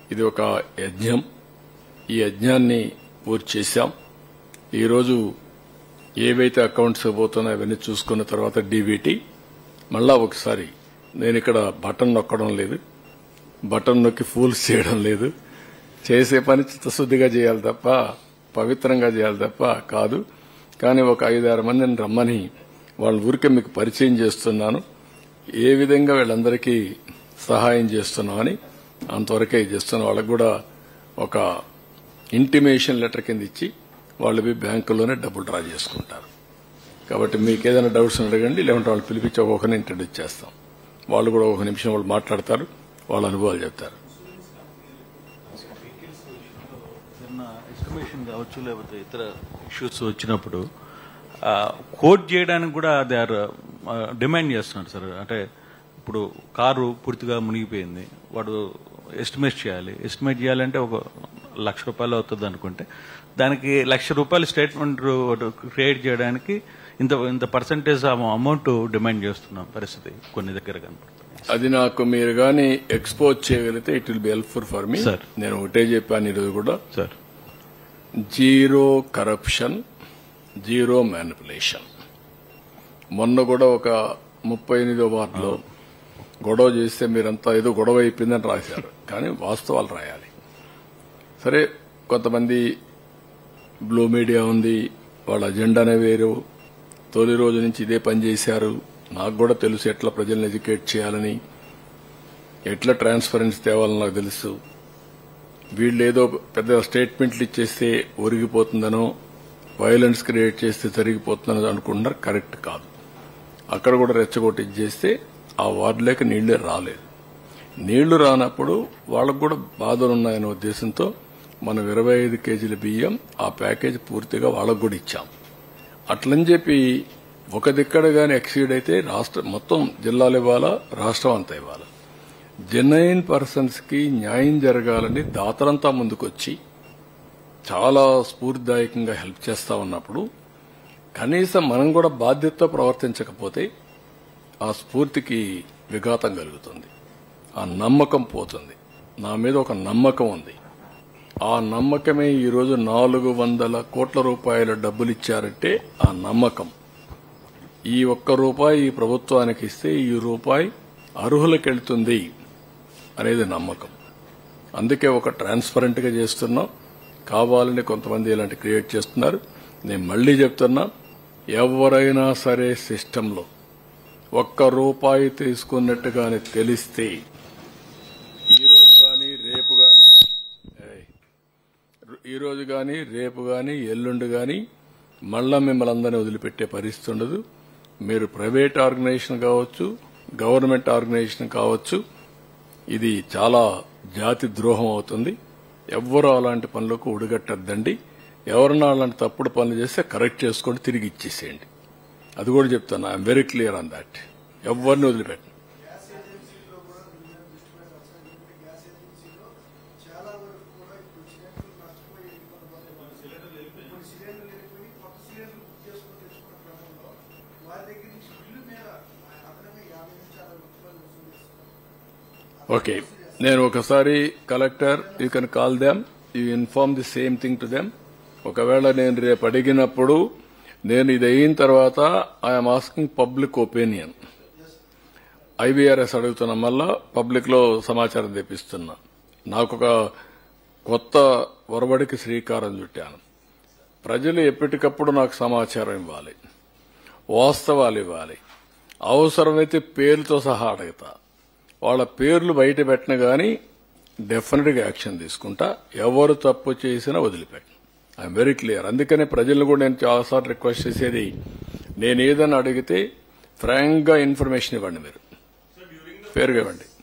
ఇది ఒక యజ్ఞం ఈ యజ్ఞాన్ని పూర్తి చేశాం ఈరోజు ఏవైతే అకౌంట్స్ పోతున్నాయో అవన్నీ చూసుకున్న తర్వాత డీబీటీ మళ్ళా ఒకసారి నేను ఇక్కడ బటన్ నొక్కడం లేదు బటన్ నొక్కి ఫూల్స్ చేయడం లేదు చేసే పని చిత్తశుద్దిగా చేయాలి తప్ప పవిత్రంగా చేయాలి తప్ప కాదు కానీ ఒక ఐదారు మందిని రమ్మని వాళ్ళ ఊరికే మీకు పరిచయం చేస్తున్నాను ఏ విధంగా వీళ్ళందరికీ సహాయం చేస్తున్నామని అంతవరకే చేస్తున్న వాళ్ళకు కూడా ఒక ఇంటిమేషన్ లెటర్ కింద ఇచ్చి వాళ్ళు పోయి బ్యాంకుల్లోనే డబ్బులు డ్రా చేసుకుంటారు కాబట్టి మీకు ఏదైనా డౌట్స్ అడగండి లేకుంటే వాళ్ళు పిలిపించి ఒక్కొక్కరిని ఇంట్రడ్యూస్ చేస్తాం వాళ్ళు కూడా ఒక నిమిషం వాళ్ళు మాట్లాడతారు వాళ్ళ అనుభవాలు చెప్తారు చిన్న ఎస్టిమేషన్ కావచ్చు లేకపోతే ఇతర ఇష్యూస్ వచ్చినప్పుడు కోట్ చేయడానికి కూడా దే ఆర్ డిమాండ్ చేస్తున్నారు సార్ అంటే ఇప్పుడు కారు పూర్తిగా మునిగిపోయింది వాడు ఎస్టిమేట్ చేయాలి ఎస్టిమేట్ చేయాలంటే ఒక లక్ష రూపాయలు అవుతుంది అనుకుంటే దానికి లక్ష రూపాయలు స్టేట్మెంట్ క్రియేట్ చేయడానికి ఇంత ఇంత పర్సంటేజ్ అమౌంట్ డిమాండ్ చేస్తున్న పరిస్థితి కొన్ని దగ్గర కనపడుతుంది అది నాకు మీరు గాని ఎక్స్పోజ్ చేయగలిగితే it will be helpful for me Sir. నేను ఒకటే చెప్పాను ఈరోజు కూడా sir zero corruption zero manipulation మొన్న కూడా ఒక ముప్పై ఎనిమిదో వార్డులో గొడవ చేస్తే మీరంతా ఏదో గొడవ అయిపోయిందని రాశారు కానీ వాస్తవాలు రాయాలి సరే కొంతమంది బ్లూ మీడియా ఉంది వాళ్ళ అజెండానే వేరు తొలి రోజు నుంచి ఇదే పని చేశారు నాకు కూడా తెలుసు ఎట్లా ప్రజల్ని ఎడ్యుకేట్ చేయాలని ఎట్లా ట్రాన్స్పరెన్సీ తేవాలని నాకు తెలుసు వీళ్ళు ఏదో పెద్ద స్టేట్మెంట్లు ఇచ్చేస్తే ఒరిగిపోతుందనో వైలెన్స్ క్రియేట్ చేస్తే జరిగిపోతుందనో అనుకుంటున్నారు కరెక్ట్ కాదు అక్కడ కూడా రెచ్చగొట్టి ఇచ్చేస్తే ఆ వార్డులోకి నీళ్లే రాలేదు నీళ్లు రానప్పుడు వాళ్ళకు కూడా బాధలు ఉన్నాయనే ఉద్దేశంతో మనం ఇరవై ఐదు కేజీల బియ్యం ఆ ప్యాకేజ్ పూర్తిగా వాళ్ళకు కూడా ఇచ్చాం అట్లని చెప్పి ఒక దిక్కడ గాని ఎక్సీడ్ అయితే రాష్ట్ర మొత్తం జిల్లాలు ఇవ్వాలా రాష్ట్రం అంతా ఇవ్వాలా జెన్యున్ పర్సన్స్ కి న్యాయం జరగాలని దాతలంతా ముందుకొచ్చి చాలా స్ఫూర్తిదాయకంగా హెల్ప్ చేస్తా ఉన్నప్పుడు కనీసం మనం కూడా బాధ్యతతో ప్రవర్తించకపోతే ఆ స్ఫూర్తికి విఘాతం కలుగుతుంది ఆ నమ్మకం పోతుంది నా మీద ఒక నమ్మకం ఉంది ఆ నమ్మకమే ఈరోజు నాలుగు వందల కోట్ల రూపాయల డబ్బులు ఇచ్చారంటే ఆ నమ్మకం ఈ ఒక్క రూపాయి ఈ ప్రభుత్వానికి ఇస్తే ఈ రూపాయి అర్హులకెళ్తుంది అనేది నమ్మకం అందుకే ఒక ట్రాన్స్పరెంట్ గా చేస్తున్నాం కావాలని కొంతమంది ఇలాంటి క్రియేట్ చేస్తున్నారు నేను మళ్లీ చెప్తున్నా ఎవరైనా సరే సిస్టంలో ఒక్క రూపాయి తీసుకున్నట్టుగానే తెలిస్తే ఈ రోజు కానీ రేపు కానీ ఈ రోజు కానీ రేపు కానీ ఎల్లుండి కానీ మళ్ళా మిమ్మల్ని అందరినీ వదిలిపెట్టే పరిస్థితి ఉండదు మీరు ప్రైవేట్ ఆర్గనైజేషన్ కావచ్చు గవర్నమెంట్ ఆర్గనైజేషన్ కావచ్చు ఇది చాలా జాతి ద్రోహం అవుతుంది ఎవ్వరూ అలాంటి పనులకు ఉడిగట్టద్దండి ఎవరన్నా అలాంటి తప్పుడు పనులు చేస్తే కరెక్ట్ చేసుకొని తిరిగి ఇచ్చేసేయండి అది కూడా చెప్తాను I'm very clear on that ఎవరిని వదిలిపెట్టండి గ్యాస్ ఏజెన్సీలో కూడా మీరు దృష్టి పెట్టాలి సార్. ఎందుకంటే గ్యాస్ ఏజెన్సీలో చాలా వరకు కూడా ఇప్పుడు సిలిండర్లు నష్టపోయి కొంతమంది కొన్ని సిలిండర్లు వెళ్ళిపోయి కొత్త సిలిండర్లు బుక్ చేసుకుని తెచ్చుకున్న క్రమంలో వారి దగ్గర నుంచి బిల్లు మీద అదనంగా యాభై నుంచి అరవై రూపాయలు వసూలు చేస్తున్నారు ఓకే నేను ఒకసారి collector you can call them you inform the same thing to them ఒకవేళ నేను రేపు అడిగినప్పుడు నేను ఇది అయిన తర్వాత I'm asking public opinion IVRS అడుగుతున్నా మళ్ళా పబ్లిక్ లో సమాచారం తెప్పిస్తున్నా నాకు ఒక కొత్త ఒరబడికి శ్రీకారం చుట్టాను ప్రజలు ఎప్పటికప్పుడు నాకు సమాచారం ఇవ్వాలి వాస్తవాలు ఇవ్వాలి అవసరమైతే పేరుతో సహా అడుగుతా వాళ్ళ పేర్లు బయట పెట్టిన గాని డెఫినెట్ గా యాక్షన్ తీసుకుంటా ఎవరు తప్పు చేసినా వదిలిపెట్టను ఐఎమ్ వెరీ క్లియర్ అందుకనే ప్రజలను కూడా నేను చాలాసార్లు రిక్వెస్ట్ చేసేది నేను ఏదైనా అడిగితే ఫ్రాంక్ గా ఇన్ఫర్మేషన్ ఇవ్వండి మీరు పేరుగా ఇవ్వండి